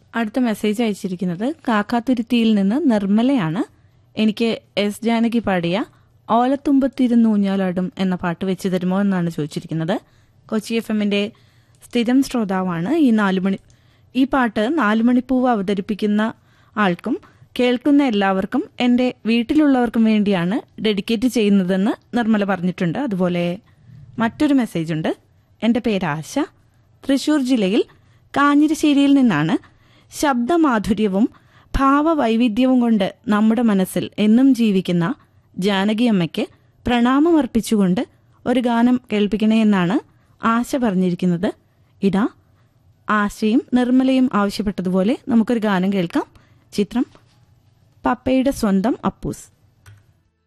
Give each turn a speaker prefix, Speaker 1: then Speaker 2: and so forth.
Speaker 1: അടുത്ത മെസ്സേജ് അയച്ചിരിക്കുന്നത് കാക്കാത്തുരുത്തിയിൽ നിന്ന് നിർമ്മലയാണ് എനിക്ക് എസ് ജാനകി പാടിയ ഓലത്തുമ്പത്തിരുന്നൂഞ്ഞാലാടും എന്ന പാട്ട് വെച്ച് തരുമോ എന്നാണ് ചോദിച്ചിരിക്കുന്നത് കൊച്ചി എഫ് എമ്മിന്റെ സ്ഥിരം ശ്രോതാവാണ് ഈ നാലുമണി ഈ പാട്ട് നാലുമണിപ്പൂവ് അവതരിപ്പിക്കുന്ന ആൾക്കും കേൾക്കുന്ന എല്ലാവർക്കും എൻ്റെ വീട്ടിലുള്ളവർക്കും വേണ്ടിയാണ് ഡെഡിക്കേറ്റ് ചെയ്യുന്നതെന്ന് നിർമ്മല പറഞ്ഞിട്ടുണ്ട് അതുപോലെ മറ്റൊരു മെസ്സേജ് ഉണ്ട് എൻ്റെ പേര് ആശ തൃശൂർ ജില്ലയിൽ കാഞ്ഞിരശ്ശേരിയിൽ നിന്നാണ് ശബ്ദമാധുര്യവും ഭാവവൈവിധ്യവും കൊണ്ട് നമ്മുടെ മനസ്സിൽ എന്നും ജീവിക്കുന്ന ജാനകിയമ്മയ്ക്ക് പ്രണാമം അർപ്പിച്ചുകൊണ്ട് ഒരു ഗാനം കേൾപ്പിക്കണേ എന്നാണ് ആശ പറഞ്ഞിരിക്കുന്നത് ഇതാ ആശയും നിർമ്മലയും ആവശ്യപ്പെട്ടതുപോലെ നമുക്കൊരു ഗാനം കേൾക്കാം ചിത്രം പപ്പയുടെ സ്വന്തം അപ്പൂസ്